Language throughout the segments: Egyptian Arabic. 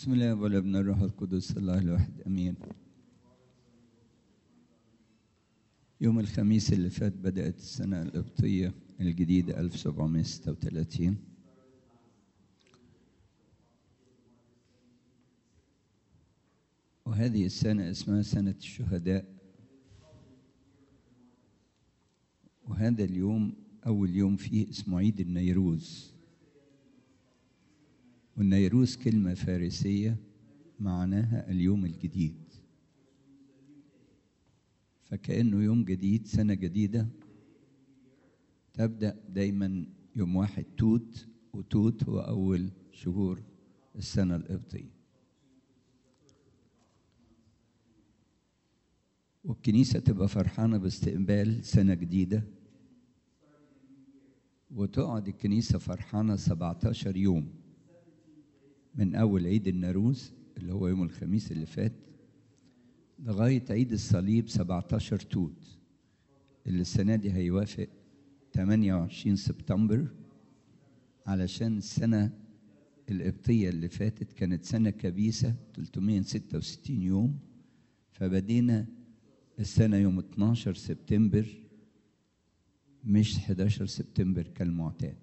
بسم الله والابن الروح القدس الله الواحد امين يوم الخميس اللي فات بدأت السنة القبطية الجديدة 1736 وهذه السنة اسمها سنة الشهداء وهذا اليوم أول يوم فيه اسمه عيد النيروز والنيروز كلمة فارسية معناها اليوم الجديد فكأنه يوم جديد سنة جديدة تبدأ دايما يوم واحد توت وتوت هو أول شهور السنة القبطية والكنيسة تبقى فرحانة باستقبال سنة جديدة وتقعد الكنيسة فرحانة 17 يوم من أول عيد الناروز اللي هو يوم الخميس اللي فات لغاية عيد الصليب 17 توت اللي السنة دي هيوافق 28 سبتمبر علشان السنة القبطية اللي فاتت كانت سنة كبيسة 366 يوم فبدينا السنة يوم 12 سبتمبر مش 11 سبتمبر كالمعتاد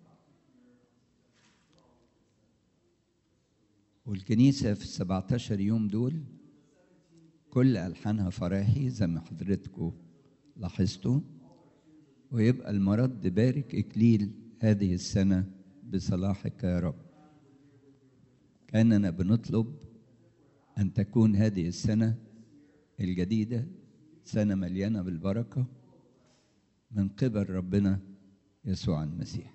والكنيسة في 17 يوم دول كل ألحانها فراحي زي ما حضرتكم لاحظتوا ويبقى المرد بارك إكليل هذه السنة بصلاحك يا رب كأننا بنطلب أن تكون هذه السنة الجديدة سنة مليانة بالبركة من قبل ربنا يسوع المسيح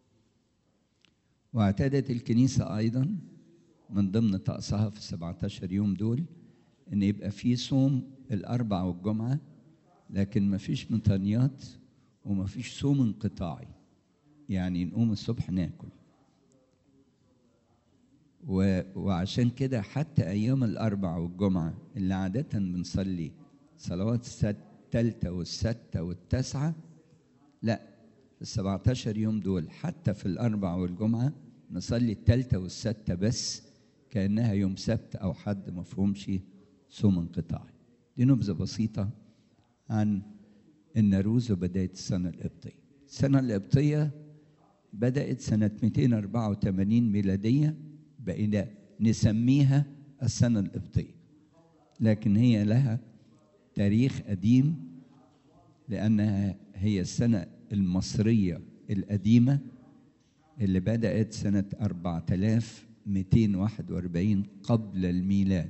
واعتادت الكنيسة أيضا من ضمن طقسها في 17 يوم دول ان يبقى في صوم الاربع والجمعه لكن ما فيش مطانيات وما فيش صوم انقطاعي يعني نقوم الصبح ناكل و... وعشان كده حتى ايام الاربع والجمعه اللي عاده بنصلي صلوات الثالثه والسته والتاسعه لا في ال 17 يوم دول حتى في الاربع والجمعه نصلي الثالثه والسته بس كانها يوم سبت او حد ما فهمش صوم انقطاعي دي نبذة بسيطة عن الناروز وبداية السنة القبطية السنة القبطية بدأت سنة 284 ميلادية بقينا نسميها السنة القبطية لكن هي لها تاريخ قديم لأنها هي السنة المصرية القديمة اللي بدأت سنة 4241 قبل الميلاد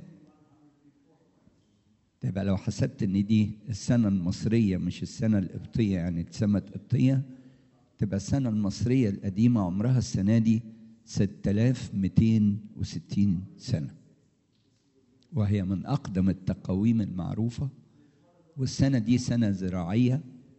تبقى لو حسبت ان دي السنه المصريه مش السنه القبطيه يعني اتسمت قبطيه تبقى السنه المصريه القديمه عمرها السنه دي 6260 سنه وهي من اقدم التقاويم المعروفه والسنه دي سنه زراعيه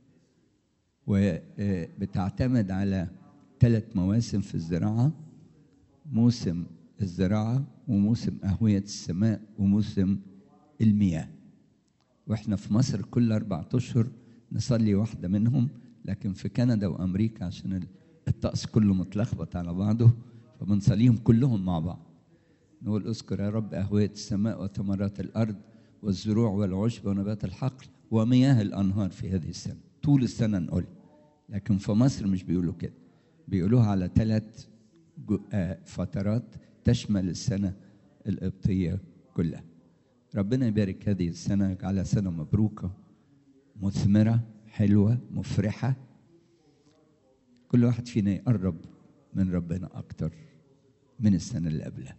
وبتعتمد على ثلاث مواسم في الزراعه موسم الزراعه وموسم اهويه السماء وموسم المياه واحنا في مصر كل أربعة أشهر نصلي واحدة منهم لكن في كندا وأمريكا عشان الطقس كله متلخبط على بعضه فبنصليهم كلهم مع بعض نقول اذكر يا رب أهوية السماء وثمرات الأرض والزروع والعشب ونبات الحقل ومياه الأنهار في هذه السنة طول السنة نقول لكن في مصر مش بيقولوا كده بيقولوها على ثلاث فترات تشمل السنة القبطية كلها ربنا يبارك هذه السنة يجعلها سنة مبروكة مثمرة حلوة مفرحة كل واحد فينا يقرب من ربنا أكتر من السنة اللي قبلها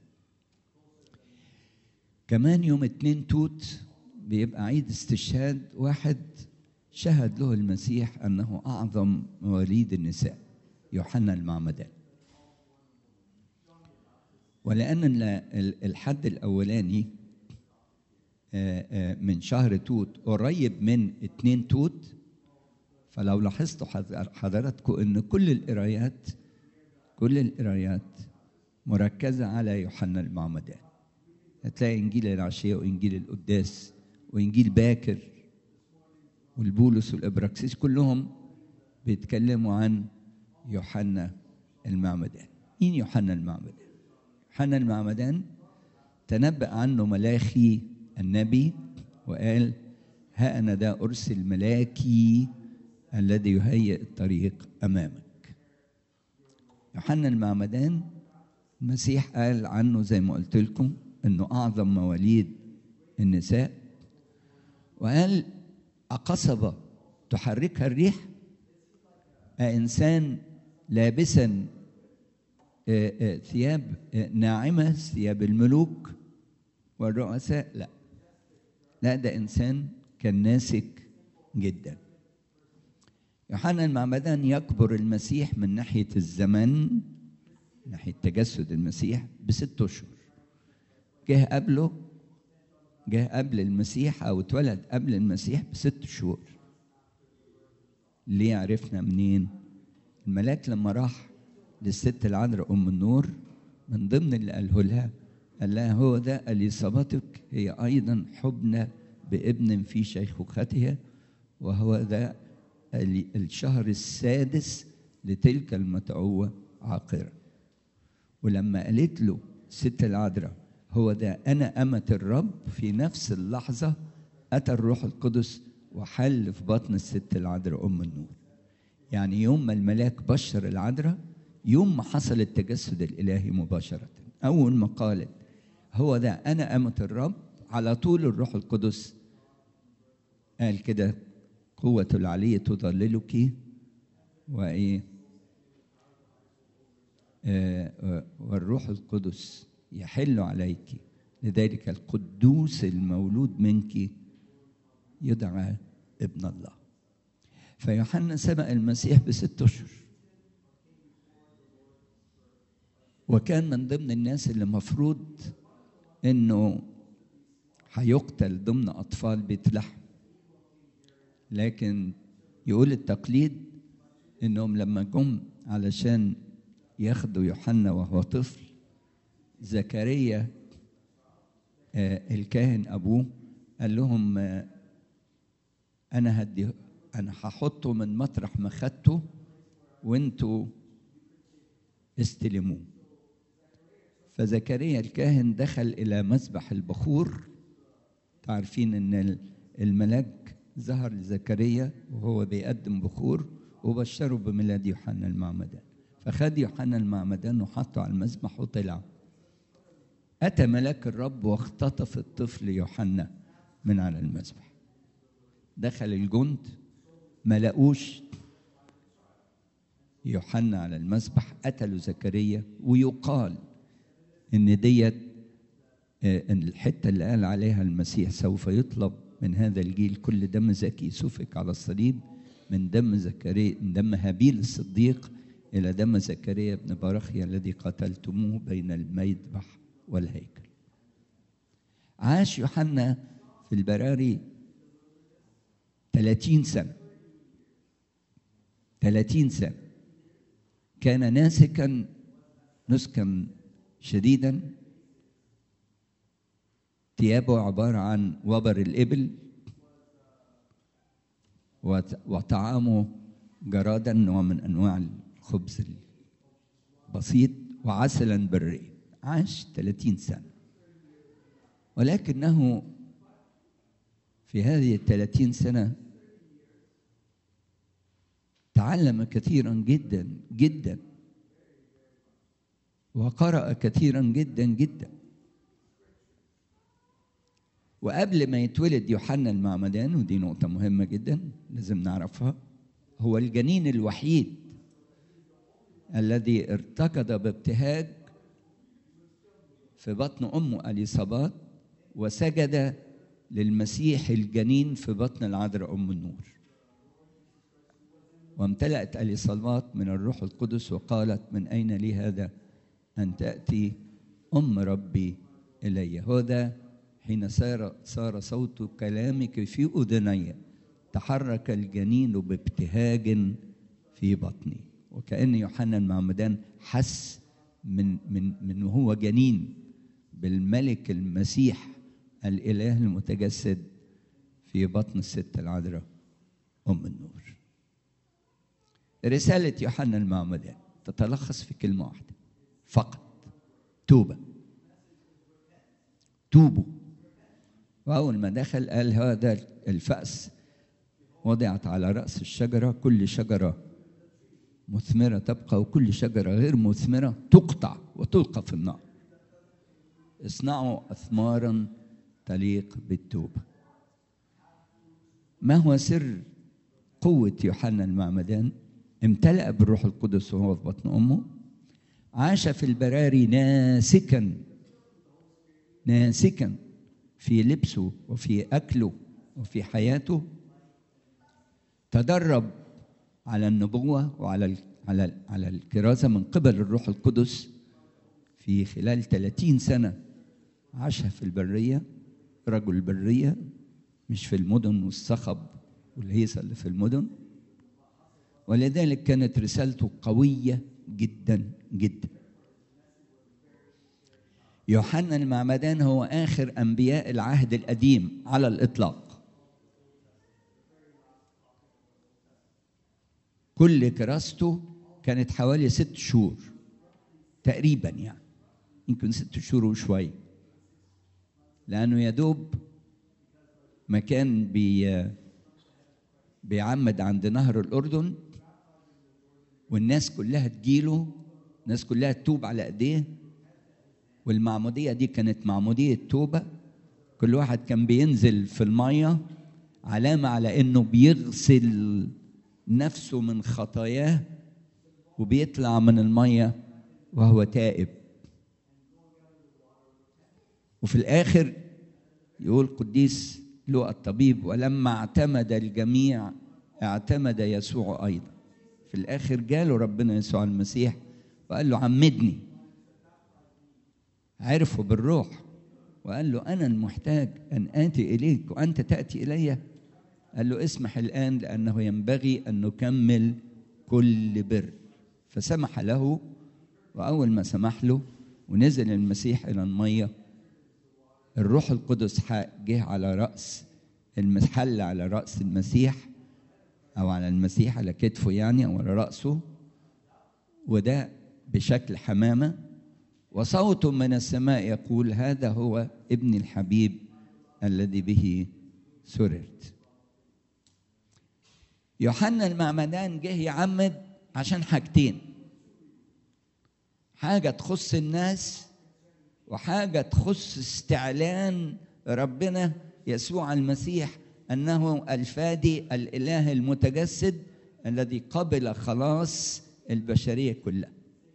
كمان يوم اتنين توت بيبقى عيد استشهاد واحد شهد له المسيح أنه أعظم مواليد النساء يوحنا المعمدان ولأن الحد الأولاني من شهر توت قريب من اتنين توت فلو لاحظتوا حضراتكم ان كل القرايات كل القرايات مركزة على يوحنا المعمدان هتلاقي انجيل العشية وانجيل القداس وانجيل باكر والبولس والابراكسيس كلهم بيتكلموا عن يوحنا المعمدان مين يوحنا المعمدان يوحنا المعمدان تنبأ عنه ملاخي النبي وقال ها أنا ده أرسل ملاكي الذي يهيئ الطريق أمامك يوحنا المعمدان المسيح قال عنه زي ما قلت لكم انه اعظم مواليد النساء وقال أقصبة تحركها الريح أإنسان لابسا ثياب ناعمة ثياب الملوك والرؤساء لا لا ده إنسان كان ناسك جدا يوحنا المعمدان يكبر المسيح من ناحية الزمن ناحية تجسد المسيح بست أشهر جه قبله جه قبل المسيح أو اتولد قبل المسيح بست شهور ليه عرفنا منين؟ الملاك لما راح للست العذراء أم النور من ضمن اللي قاله لها قال لها هو ده اليصابتك هي أيضا حبنى بابن في شيخوختها وهو ده الشهر السادس لتلك المتعوة عاقرة ولما قالت له ست العذراء هو ده أنا أمة الرب في نفس اللحظة أتى الروح القدس وحل في بطن الست العذراء أم النور يعني يوم ما الملاك بشر العذراء يوم ما حصل التجسد الإلهي مباشرة أول ما قالت هو ده أنا أمة الرب على طول الروح القدس قال كده قوة العلي تضللك وإيه آه والروح القدس يحل عليك لذلك القدوس المولود منك يدعى ابن الله فيوحنا سبق المسيح بست اشهر وكان من ضمن الناس اللي مفروض انه هيقتل ضمن اطفال بيت لحم لكن يقول التقليد انهم لما جم علشان ياخدوا يوحنا وهو طفل زكريا آه الكاهن ابوه قال لهم آه انا هدي انا هحطه من مطرح ما خدته وانتوا استلموه فزكريا الكاهن دخل الى مسبح البخور تعرفين ان الملاك ظهر لزكريا وهو بيقدم بخور وبشره بميلاد يوحنا المعمدان فخد يوحنا المعمدان وحطه على المسبح وطلع أتى ملاك الرب واختطف الطفل يوحنا من على المسبح دخل الجند ما لقوش يوحنا على المسبح قتلوا زكريا ويقال ان ديت ان الحته اللي قال عليها المسيح سوف يطلب من هذا الجيل كل دم زكي سفك على الصليب من دم زكريا من دم هابيل الصديق الى دم زكريا بن براخيا الذي قتلتموه بين المذبح والهيكل عاش يوحنا في البراري 30 سنة 30 سنة كان ناسكا نسكا شديدا ثيابه عبارة عن وبر الإبل وطعامه جرادا نوع من أنواع الخبز البسيط وعسلا بريا عاش 30 سنة ولكنه في هذه الثلاثين سنة تعلم كثيرا جدا جدا وقرأ كثيرا جدا جدا وقبل ما يتولد يوحنا المعمدان ودي نقطة مهمة جدا لازم نعرفها هو الجنين الوحيد الذي ارتكض بابتهاج في بطن أمه أليصابات وسجد للمسيح الجنين في بطن العذراء أم النور وامتلأت أليصابات من الروح القدس وقالت من أين لي هذا أن تأتي أم ربي إلي هذا حين صار صار صوت كلامك في أذني تحرك الجنين بابتهاج في بطني وكأن يوحنا المعمدان حس من من من وهو جنين بالملك المسيح الإله المتجسد في بطن الست العذراء أم النور رسالة يوحنا المعمدان تتلخص في كلمة واحدة فقط توبة توبوا وأول ما دخل قال هذا الفأس وضعت على رأس الشجرة كل شجرة مثمرة تبقى وكل شجرة غير مثمرة تقطع وتلقى في النار اصنعوا أثمارا تليق بالتوبة ما هو سر قوة يوحنا المعمدان امتلأ بالروح القدس وهو في بطن أمه عاش في البراري ناسكا ناسكا في لبسه وفي أكله وفي حياته تدرب على النبوة وعلى ال على ال على الكرازة من قبل الروح القدس في خلال 30 سنة عاشها في البرية رجل برية مش في المدن والصخب والهيصة اللي في المدن ولذلك كانت رسالته قوية جدا جدا يوحنا المعمدان هو آخر أنبياء العهد القديم على الإطلاق كل كراسته كانت حوالي ست شهور تقريبا يعني يمكن ست شهور وشوية لأنه يدوب ما كان بي بيعمد عند نهر الأردن والناس كلها تجيله الناس كلها تتوب على ايديه والمعموديه دي كانت معموديه توبه كل واحد كان بينزل في الميه علامه على انه بيغسل نفسه من خطاياه وبيطلع من الميه وهو تائب وفي الاخر يقول قديس لوقا الطبيب ولما اعتمد الجميع اعتمد يسوع ايضا في الاخر جاله ربنا يسوع المسيح وقال له عمدني عرفه بالروح وقال له انا المحتاج ان اتي اليك وانت تاتي الي قال له اسمح الان لانه ينبغي ان نكمل كل بر فسمح له واول ما سمح له ونزل المسيح الى الميه الروح القدس جه على راس المحل على راس المسيح او على المسيح على كتفه يعني او على راسه وده بشكل حمامه وصوت من السماء يقول هذا هو ابن الحبيب الذي به سررت يوحنا المعمدان جه يعمد عشان حاجتين حاجه تخص الناس وحاجه تخص استعلان ربنا يسوع المسيح انه الفادي الاله المتجسد الذي قبل خلاص البشريه كلها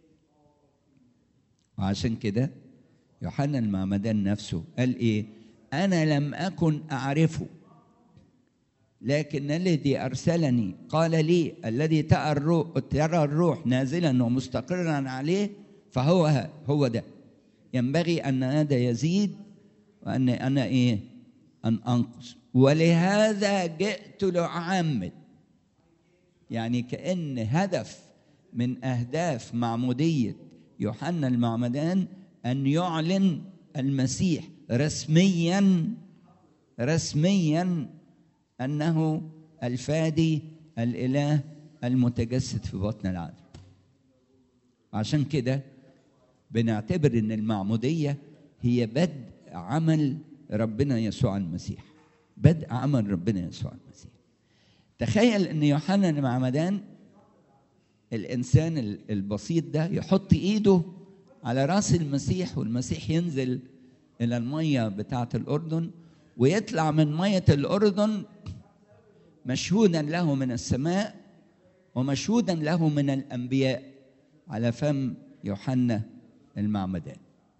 وعشان كده يوحنا المعمدان نفسه قال ايه انا لم اكن اعرفه لكن الذي ارسلني قال لي الذي ترى الروح, ترى الروح نازلا ومستقرا عليه فهو هو ده ينبغي ان هذا يزيد وان انا ايه ان انقص ولهذا جئت لأعمد يعني كأن هدف من أهداف معمودية يوحنا المعمدان أن يعلن المسيح رسميا رسميا أنه الفادي الإله المتجسد في بطن العالم عشان كده بنعتبر ان المعموديه هي بدء عمل ربنا يسوع المسيح بدء عمل ربنا يسوع المسيح تخيل ان يوحنا المعمدان الانسان البسيط ده يحط ايده على راس المسيح والمسيح ينزل الى الميه بتاعه الاردن ويطلع من ميه الاردن مشهودا له من السماء ومشهودا له من الانبياء على فم يوحنا المعمدان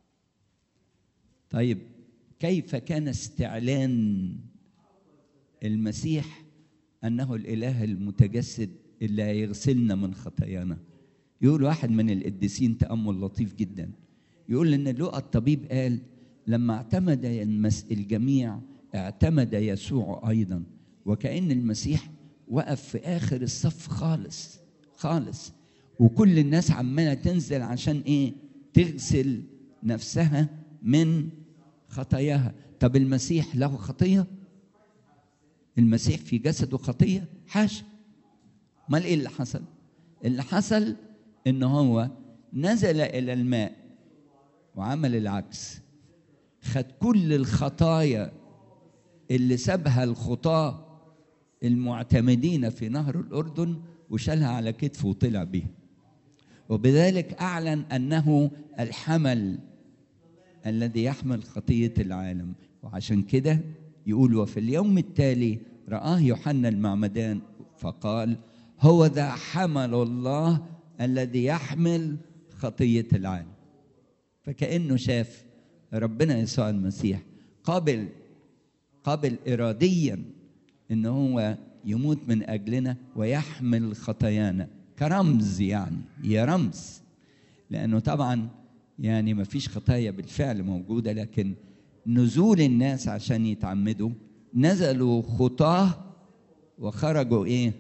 طيب كيف كان استعلان المسيح انه الاله المتجسد اللي هيغسلنا من خطايانا يقول واحد من القديسين تامل لطيف جدا يقول ان لقى الطبيب قال لما اعتمد الجميع اعتمد يسوع ايضا وكان المسيح وقف في اخر الصف خالص خالص وكل الناس عماله تنزل عشان ايه تغسل نفسها من خطاياها طب المسيح له خطيه المسيح في جسده خطيه حاشا امال ايه اللي حصل اللي حصل ان هو نزل الى الماء وعمل العكس خد كل الخطايا اللي سابها الخطاه المعتمدين في نهر الاردن وشالها على كتفه وطلع بيها وبذلك اعلن انه الحمل الذي يحمل خطيه العالم وعشان كده يقول وفي اليوم التالي رآه يوحنا المعمدان فقال هو ذا حمل الله الذي يحمل خطية العالم فكأنه شاف ربنا يسوع المسيح قابل قابل إراديا إن هو يموت من أجلنا ويحمل خطايانا كرمز يعني يا رمز لأنه طبعا يعني ما فيش خطايا بالفعل موجودة لكن نزول الناس عشان يتعمدوا نزلوا خطاه وخرجوا ايه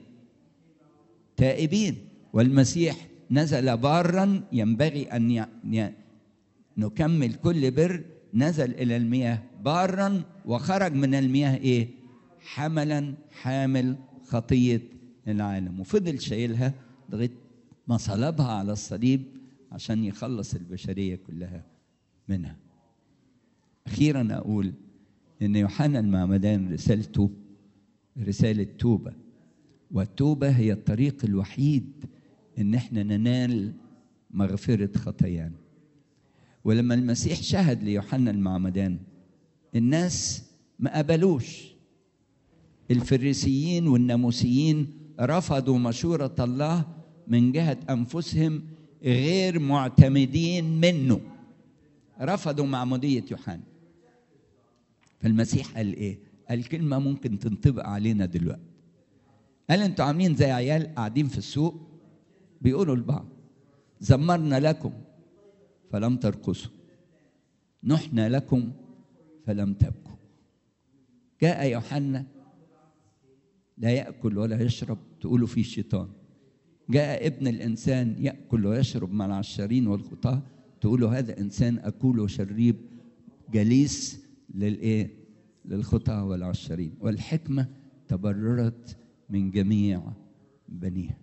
تائبين والمسيح نزل بارا ينبغي ان ي... ي... نكمل كل بر نزل الى المياه بارا وخرج من المياه ايه حملا حامل خطيه العالم وفضل شايلها لغايه ما صلبها على الصليب عشان يخلص البشريه كلها منها اخيرا اقول ان يوحنا المعمدان رسالته رساله توبه والتوبه هي الطريق الوحيد ان احنا ننال مغفره خطايانا ولما المسيح شهد ليوحنا المعمدان الناس ما قبلوش الفريسيين والناموسيين رفضوا مشوره الله من جهه انفسهم غير معتمدين منه رفضوا معموديه يوحنا فالمسيح قال ايه قال كلمه ممكن تنطبق علينا دلوقتي قال انتوا عاملين زي عيال قاعدين في السوق بيقولوا لبعض زمرنا لكم فلم ترقصوا نحنا لكم فلم تبكوا جاء يوحنا لا ياكل ولا يشرب تقولوا فيه الشيطان جاء ابن الانسان ياكل ويشرب مع العشارين والخطاه تقولوا هذا انسان اكول وشريب جليس للايه للخطاه والعشارين والحكمه تبررت من جميع بنيها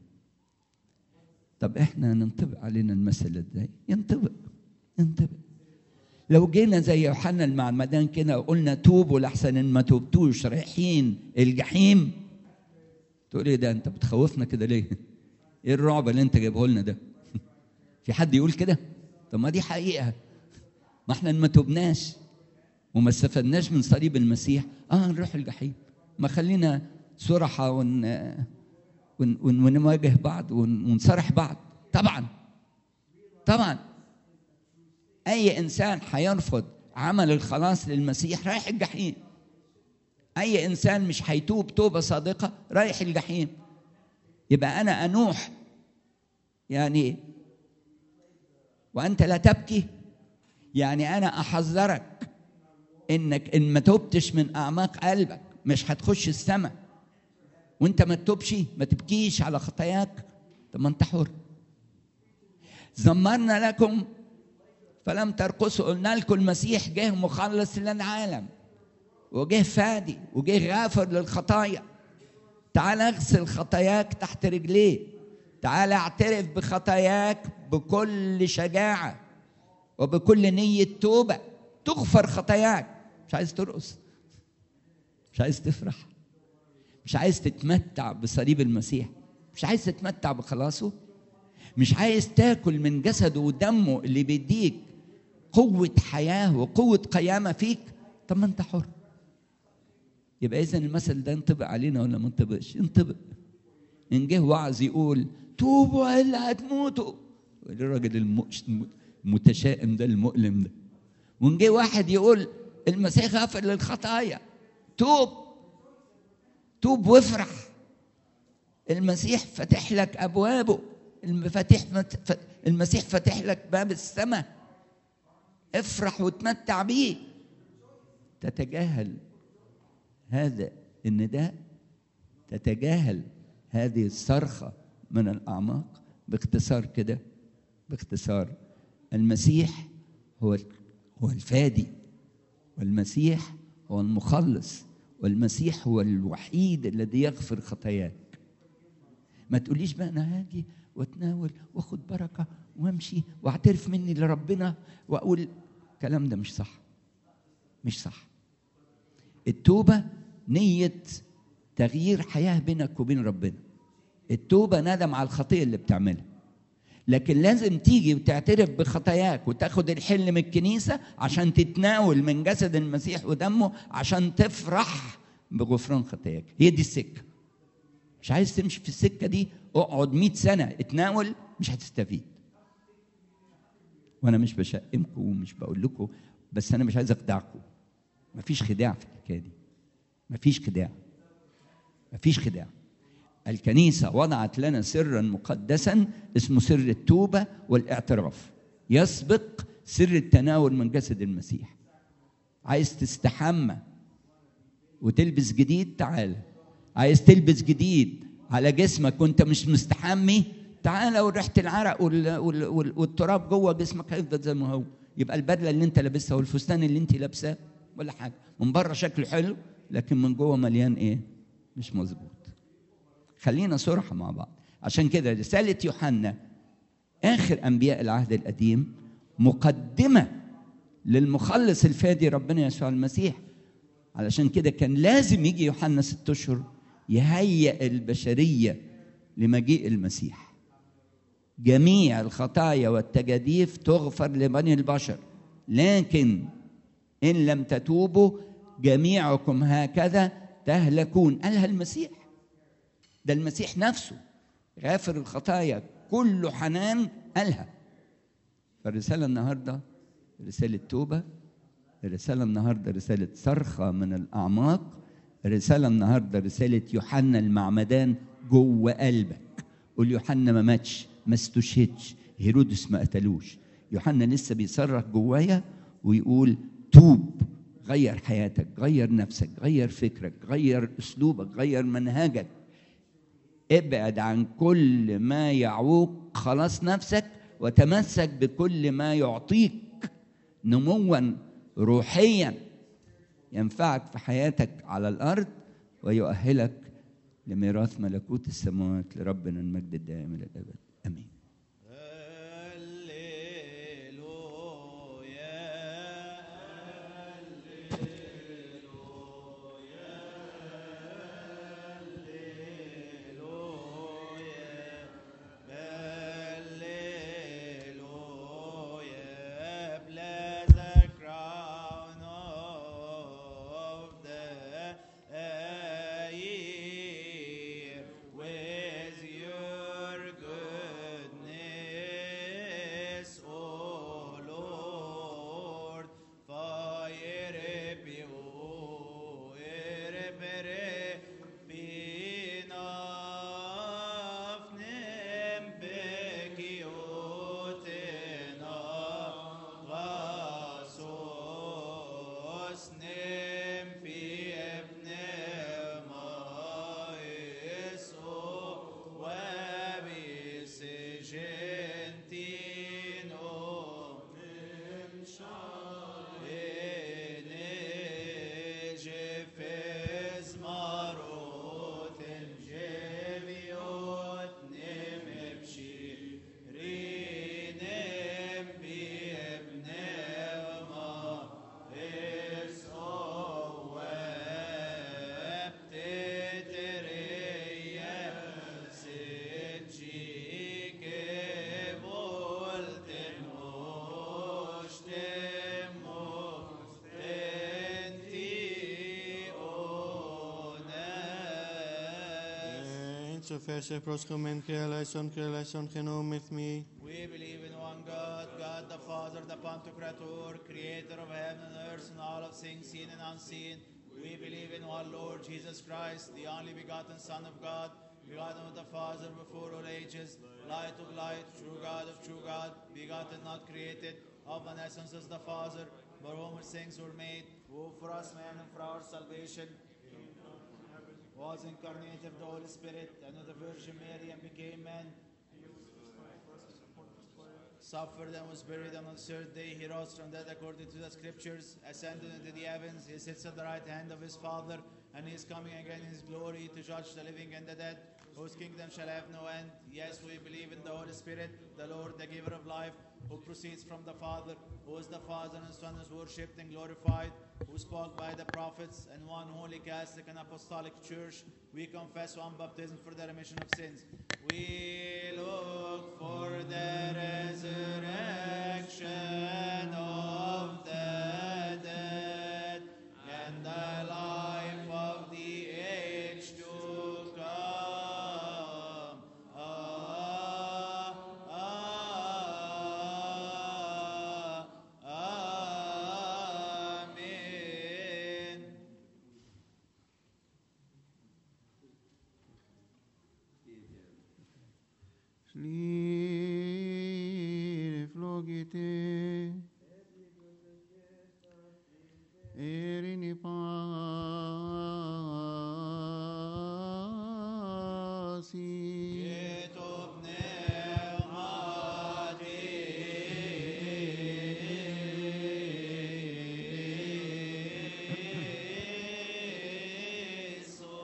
طب احنا ننطبق علينا المثل ازاي ينطبق ينطبق لو جينا زي يوحنا المعمدان كده وقلنا توبوا لحسن ان ما توبتوش رايحين الجحيم تقول ايه ده انت بتخوفنا كده ليه ايه الرعب اللي انت جايبه لنا ده في حد يقول كده طب ما دي حقيقه ما احنا ما توبناش وما استفدناش من صليب المسيح اه نروح الجحيم ما خلينا صرحة ون... ون... ون... ونواجه بعض ون... ونصارح بعض طبعا طبعا اي انسان هيرفض عمل الخلاص للمسيح رايح الجحيم اي انسان مش هيتوب توبه صادقه رايح الجحيم يبقى انا انوح يعني وانت لا تبكي يعني انا احذرك انك ان ما تبتش من اعماق قلبك مش هتخش السماء وانت ما تتوبش ما تبكيش على خطاياك طب ما انت حر زمرنا لكم فلم ترقصوا قلنا لكم المسيح جه مخلص للعالم وجه فادي وجه غافر للخطايا تعال اغسل خطاياك تحت رجليه تعال اعترف بخطاياك بكل شجاعة وبكل نية توبة تغفر خطاياك مش عايز ترقص مش عايز تفرح مش عايز تتمتع بصليب المسيح مش عايز تتمتع بخلاصه مش عايز تاكل من جسده ودمه اللي بيديك قوة حياة وقوة قيامة فيك طب ما انت حر يبقى إذا المثل ده ينطبق علينا ولا ما ينطبقش؟ ينطبق إن جه وعظ يقول توبوا إلا هتموتوا الراجل المتشائم ده المؤلم ده وإن جه واحد يقول المسيح غفر للخطايا توب توب وافرح المسيح فاتح لك ابوابه المفاتيح المسيح فاتح لك باب السماء افرح وتمتع بيه تتجاهل هذا النداء تتجاهل هذه الصرخه من الاعماق باختصار كده باختصار المسيح هو هو الفادي والمسيح هو المخلص والمسيح هو الوحيد الذي يغفر خطاياك ما تقوليش بقى انا هاجي واتناول واخد بركه وامشي واعترف مني لربنا واقول الكلام ده مش صح مش صح التوبة نية تغيير حياة بينك وبين ربنا التوبة ندم على الخطية اللي بتعملها لكن لازم تيجي وتعترف بخطاياك وتاخد الحل من الكنيسة عشان تتناول من جسد المسيح ودمه عشان تفرح بغفران خطاياك هي دي السكة مش عايز تمشي في السكة دي اقعد 100 سنة اتناول مش هتستفيد وانا مش بشقمكم ومش بقول لكم بس انا مش عايز اخدعكم مفيش خداع في الحكايه دي مفيش خداع مفيش خداع الكنيسه وضعت لنا سرا مقدسا اسمه سر التوبه والاعتراف يسبق سر التناول من جسد المسيح عايز تستحمى وتلبس جديد تعال عايز تلبس جديد على جسمك وانت مش مستحمي تعالى وريحه العرق وال... وال... وال... والتراب جوه جسمك هيفضل زي ما هو يبقى البدله اللي انت لابسها والفستان اللي انت لابساه ولا حاجه من بره شكله حلو لكن من جوه مليان ايه مش مظبوط خلينا صراحه مع بعض عشان كده رساله يوحنا اخر انبياء العهد القديم مقدمه للمخلص الفادي ربنا يسوع المسيح علشان كده كان لازم يجي يوحنا ست اشهر يهيئ البشريه لمجيء المسيح جميع الخطايا والتجاديف تغفر لبني البشر لكن ان لم تتوبوا جميعكم هكذا تهلكون قالها المسيح ده المسيح نفسه غافر الخطايا كله حنان قالها فالرساله النهارده رساله توبه الرساله النهارده رساله صرخه من الاعماق الرساله النهارده رساله يوحنا المعمدان جوه قلبك قول يوحنا ما ماتش ما استشهدش هيرودس ما قتلوش يوحنا لسه بيصرخ جوايا ويقول توب غير حياتك غير نفسك غير فكرك غير اسلوبك غير منهجك ابعد عن كل ما يعوق خلاص نفسك وتمسك بكل ما يعطيك نموا روحيا ينفعك في حياتك على الارض ويؤهلك لميراث ملكوت السماوات لربنا المجد الدائم الى الابد امين Hallelujah, bless the crown of the year with your goodness, O Lord. Fire pure, بنفنم بكيوتنا غاسوس نم في ابن مايسو وبسجنتينو من جفز ماروت جبيوت نم بشي رينم بابن ما اسو بتتريا سجيك بولتن وشتمو انتي اوناس Eins of Eshe proschomen creation creation genom with me. We believe in one God, God the Father, the Pantocrator, creator of heaven and earth and all of things seen and unseen. We believe in one Lord Jesus Christ, the only begotten Son of God, begotten of the Father before all ages, light of light, true God of true God, begotten, not created, of an essence as the Father, by whom all things were made, who for us man and for our salvation was incarnate of the Holy Spirit and of the Virgin Mary and became man suffered and was buried, and on the third day he rose from dead according to the scriptures, ascended into the heavens, he sits at the right hand of his Father, and he is coming again in his glory to judge the living and the dead, whose kingdom shall have no end. Yes, we believe in the Holy Spirit, the Lord, the giver of life, who proceeds from the Father, who is the Father and Son is worshipped and glorified, who spoke by the prophets, and one holy Catholic and Apostolic Church. We confess one baptism for the remission of sins. We look for the resurrection of the dead and the life of the age to come. Ah, ah, Amen. Slire flogite.